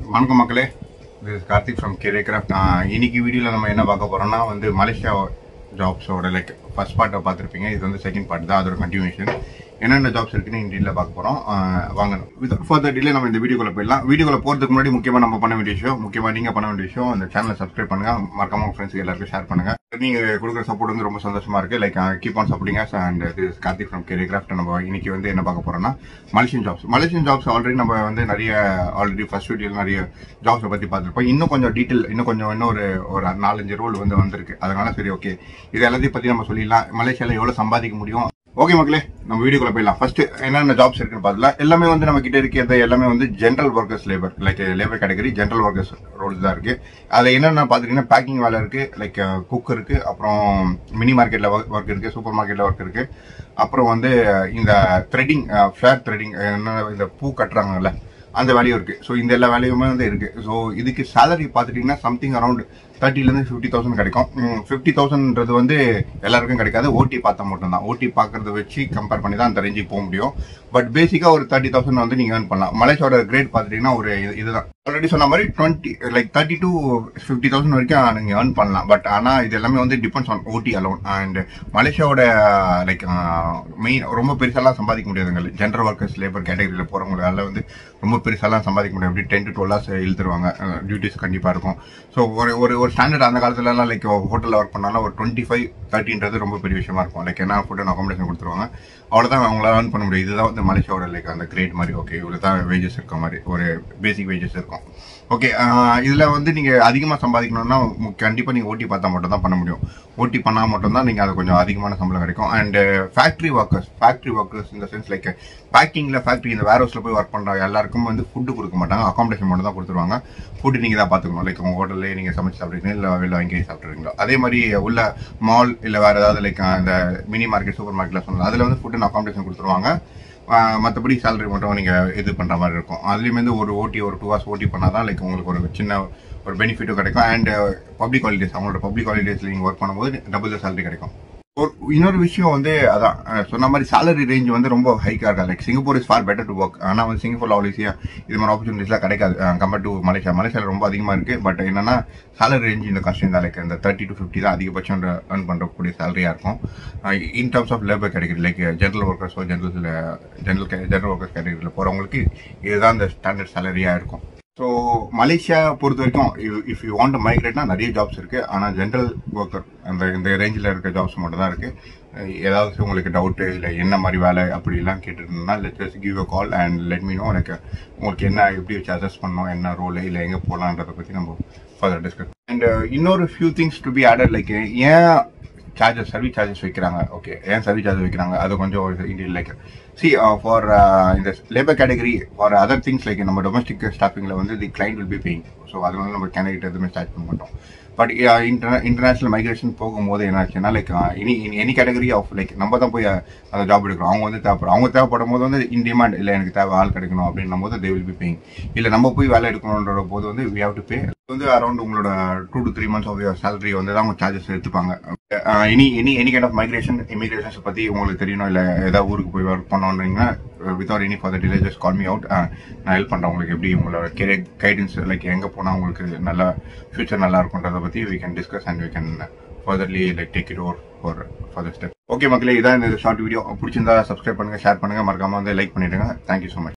வணக்கம் மக்களே this Karthik from கிரேக்ராஃப்ட் இன்னைக்கு வீடியோவில் நம்ம என்ன பார்க்க போறோம்னா வந்து மலேசியா ஜாப்ஸோட லைக் ஃபர்ஸ்ட் பார்ட்டை பார்த்துருப்பீங்க இது வந்து செகண்ட் பார்ட் தான் அதோட கண்டினியூஷன் என்னென்ன ஜாப்ஸ் இருக்குன்னு இந்த டீலில் பார்க்க போகிறோம் வாங்க வித் ஃபர்தர் டிலே நம்ம இந்த வீடியோக்குள்ள போயிடலாம் வீடியோக்குள்ள போகிறதுக்கு முன்னாடி முக்கியமாக நம்ம பண்ண வேண்டிய விஷயம் முக்கியமாக நீங்கள் பண்ண வேண்டிய விஷயம் அந்த சேனலை சப்ஸ்கிரைப் பண்ணுங்க மறக்காம உங்கள் ஃப்ரெண்ட்ஸ்க்கு எல்லாருக்கும் ஷேர் பண்ணுங்க நீங்கள் கொடுக்குற சப்போர்ட் வந்து ரொம்ப சந்தோஷமா இருக்கு like keep on supporting and this Karthik from கிரேக்ராஃப்ட் நம்ம இன்னைக்கு வந்து என்ன பார்க்க போறோம்னா Malaysian jobs Malaysian jobs already நம்ம வந்து நிறைய ஆல்ரெடி ஃபர்ஸ்ட் வீடியோவில் நிறைய ஜாப்ஸை பற்றி பார்த்துருப்போம் இன்னும் கொஞ்சம் டீட்டெயில் இன்னும் கொஞ்சம் இன்னும் ஒரு ஒரு நாலஞ்சு ரோல் வந்து வந்திருக்கு அதனால சரி ஓகே இது எல்லாத்தையும் பற்றி நம்ம சொல்லிடலாம் மலேசியாவில் எவ்வளோ சம்பாதிக்க முடியும் ஓகே மக்களே நம்ம வீடியோக்குள்ள போயிடலாம் ஃபர்ஸ்ட் என்னென்ன ஜாப்ஸ் இருக்குன்னு பார்க்கலாம் எல்லாமே வந்து நம்ம கிட்ட இருக்கிறது எல்லாமே வந்து general workers labour like labour category general workers roles தான் இருக்கு அதுல என்னென்ன பாத்துட்டீங்கன்னா பேக்கிங் வேலை இருக்கு லைக் குக் இருக்கு அப்புறம் மினி மார்க்கெட்ல ஒர்க் இருக்கு சூப்பர் மார்க்கெட்ல ஒர்க் இருக்கு அப்புறம் வந்து இந்த த்ரெட்டிங் ஃபேர் த்ரெட்டிங் என்ன இந்த பூ கட்டுறாங்கல்ல அந்த வேலையும் இருக்கு ஸோ இந்த எல்லா வேலையுமே வந்து இருக்கு ஸோ இதுக்கு சேலரி பார்த்துட்டீங்கன்னா சம்திங் அரௌண்ட் தேர்ட்டிலேருந்து ஃபிஃப்டி தௌசண்ட் கிடைக்கும் ஃபிஃப்டி தௌசண்ட்ன்றது வந்து எல்லாருக்கும் கிடைக்காது ஓடி பார்த்தா மட்டும்தான் ஓடி பார்க்கறத வச்சு கம்பேர் பண்ணி தான் அந்த ரேஞ்சுக்கு போக முடியும் பட் பேசிக்காக ஒரு தேர்ட்டி தௌசண்ட் வந்து நீங்கள் ஏர்ன் பண்ணலாம் மலேசியாவோட கிரேட் பார்த்துட்டீங்கன்னா ஒரு இது- இதுதான் ஆல்ரெடி சொன்ன மாதிரி twenty like thirty to fifty thousand வரைக்கும் நீங்கள் ஏர்ன் பண்ணலாம் பட் ஆனால் இது எல்லாமே வந்து depends on OT alone and மலேசியாவோட லைக் மெயின் ரொம்ப பெருசாலாம் சம்பாதிக்க முடியாதுங்க ஜென்ரல் ஒர்க்கர்ஸ் லேபர் கேட்டகரியில் போகிறவங்களால வந்து ரொம்ப பெருசாலாம் சம்பாதிக்க முடியாது எப்படி டென் டு டுவெல் ஹவர்ஸ் இழுத்துருவாங்க டியூட்டிஸ் கண்டிப்பாக இருக்கும் ஸோ ஒரு ஒரு ஒரு ஸ்டாண்டர்ட் அந்த காலத்துலலாம் லைக் ஹோட்டலில் ஒர்க் பண்ணாலும் ஒரு டுவெண்ட்டி ஃபைவ் தேர்ட்டின்றது ரொம்ப பெரிய விஷயமா இருக்கும் லைக் என்ன ஃபுட் அண்ட் அகாமடேஷன் கொடுத்துருவாங்க அவ்வளோதான் அவங்களால earn பண்ண முடியும் இதுதான் வந்து மலேசியாவோட லைக் அந்த கிரேட் மாதிரி ஓகே இவ்வளோ தான் வேஜஸ் இருக்க மாதிரி ஒரு பேசிக் வேஜஸ் இருக்கும் ஓகே இதில் வந்து நீங்கள் அதிகமாக சம்பாதிக்கணும்னா கண்டிப்பாக நீங்கள் ஓட்டி பார்த்தா மட்டும் தான் பண்ண முடியும் ஓட்டி பண்ணால் மட்டும்தான் நீங்கள் அது கொஞ்சம் அதிகமான சம்பளம் கிடைக்கும் and factory workers factory workers இந்த சென்ஸ் லைக் பேக்கிங்கில் ஃபேக்ட்ரி இந்த வேர் ஹவுஸில் போய் ஒர்க் பண்ணுற எல்லாருக்கும் வந்து ஃபுட்டு கொடுக்க மாட்டாங்க அகாமடேஷன் மட்டும் தான் கொடுத்துருவாங்க ஃபுட்டு நீங்கள் தான் பார்த்துக்கணும் லைக் உங்கள் ஹோட்டல்லே நீங்கள் சமைச்சு சாப்பிட்றீங்க இல்லை வெளில வாங்கி சாப்பிட்றீங்களோ அதே மாதிரி உள்ள மால் இல்லை வேறு ஏதாவது லைக் இந்த மினி மார்க்கெட் சூப்பர் மார்க்கெட்டில் சொன்னது அதில் வந்து ஃபுட் அண்ட் அகாமடேஷன் கொடுத்துருவாங்க மற்றபடி சேலரி மட்டும் நீங்கள் இது பண்ணுற மாதிரி இருக்கும் அதுலேயுமே வந்து ஒரு ஓட்டி ஒரு டூ ஹவர்ஸ் ஓட்டி பண்ணால் தான் லைக் உங்களுக்கு ஒரு சின்ன ஒரு பெனிஃபிட்டும் கிடைக்கும் அண்ட் பப்ளிக் ஹாலிடேஸ் அவங்களோட பப்ளிக் ஹாலிடேஸில் நீங்கள் ஒர்க் பண்ணும்போது டபுள் சேலரி கிடைக்கும் ஒரு இன்னொரு விஷயம் வந்து அதான் அஹ், சொன்ன மாதிரி salary ரேஞ்ச் வந்து ரொம்ப ஹைக்காக இருக்கா like Singapore is far better to work ஆனால் வந்து சிங்கப்பூரில் அவ்வளோ ஈஸியாக இது மாதிரி ஆப்பர்ச்சுனிட்டிஸ்லாம் கிடைக்காது கம்பேர்ட் டு மலேசியா மலேசியாவில் ரொம்ப அதிகமாக இருக்குது பட் என்னன்னா salary ரேஞ்ச் இந்த கஷ்டம் தான் லைக் இந்த தேர்ட்டி டு ஃபிஃப்டி தான் அதிகபட்சம் ஏர்ன் பண்ணுறக்கூடிய சேலரியாக இருக்கும் in terms of labour category like general ஒர்க்கர்ஸோ ஜென்ரல் ஜென்ரல் ஜென்ரல் ஒர்க்கர்ஸ் கேட்டகரியில் போகிறவங்களுக்கு இதுதான் இந்த ஸ்டாண்டர்ட் சேலரியாக இருக்கும் ஸோ மலேசியா பொறுத்த வரைக்கும் இஃப் யூ வாண்ட் மைக்ரேட்னா நிறைய ஜாப்ஸ் இருக்கு ஆனால் ஜென்ரல் ஒர்க்கர் அந்த இந்த ரேஞ்சில் இருக்க ஜாப்ஸ் மட்டும் தான் இருக்கு அஹ் ஏதாவது உங்களுக்கு டவுட்டு இல்லை என்ன மாதிரி வேலை அப்படிலாம் கேட்டுருந்தா let just give a call and let me know எனக்கு உங்களுக்கு என்ன எப்படி வச்சு அட்ஜஸ்ட் பண்ணணும் என்ன ரோல் இல்லை எங்கே போகலான்றதை பற்றி நம்ம ஃபர்தர் டிஸ்கஸ் அண்ட் இன்னொரு few things to be added like ஏன் சார்ஜஸ் சர்வீஸ் சார்ஜஸ் வைக்கிறாங்க ஓகே ஏன் சர்வீஸ் சார்ஜஸ் வைக்கிறாங்க அது கொஞ்சம் இண்டியன் லைக் சி ஃபார் இந்த labour category for other things like நம்ம டொமஸ்டிக் ஸ்டாஃபிங்கில் வந்து the client will be paying so அதனால நம்ம கேண்டிடேட் எதுவுமே ஸ்டார்ட் பண்ண மாட்டோம் பட் இன்டர்நேஷனல் மைக்ரேஷன் போகும்போது என்ன ஆச்சுன்னா லைக் இனி எனி கேட்டகரி ஆஃப் லைக் நம்ம தான் போய் அந்த ஜாப் எடுக்கிறோம் அவங்க வந்து தேவைப்படும் அவங்க தேவைப்படும் போது வந்து இன் டிமாண்ட் இல்லை எனக்கு தேவை ஆள் கிடைக்கணும் அப்படின்னும் போது தே வில் பி பேயிங் இல்லை நம்ம போய் வேலை எடுக்கணுன்ற போது வந்து வி ஹவ் டு பே வந்து அரௌண்ட் உங்களோட two to three months of salary வந்து தான் அவங்க சார்ஜஸ் எடுத்துப்பாங்க any any any kind of migration இமிகிரேஷன்ஸ் பற்றி உங்களுக்கு தெரியணும் இல்லை ஏதாவது ஊருக்கு போய் ஒர்க் பண்ணணுன்னீங்கன்னா without any for delay just call me out நான் ஹெல்ப் பண்ணுறேன் உங்களுக்கு எப்படி உங்களோட கெரியர் கைடன்ஸ் லைக் எங்கே போனால் உங்களுக்கு நல்ல ஃபியூச்சர் நல்லா இருக்கும்ன்றதை பற்றி we can discuss and we can furtherly like take it over for further step okay மக்களே இதான் இந்த ஷார்ட் வீடியோ பிடிச்சிருந்தா சப்ஸ்கிரைப் பண்ணுங்க ஷேர் பண்ணுங்க மறக்காம வந்து லைக் பண்ணிடுங்க தேங்க்யூ ஸோ மச்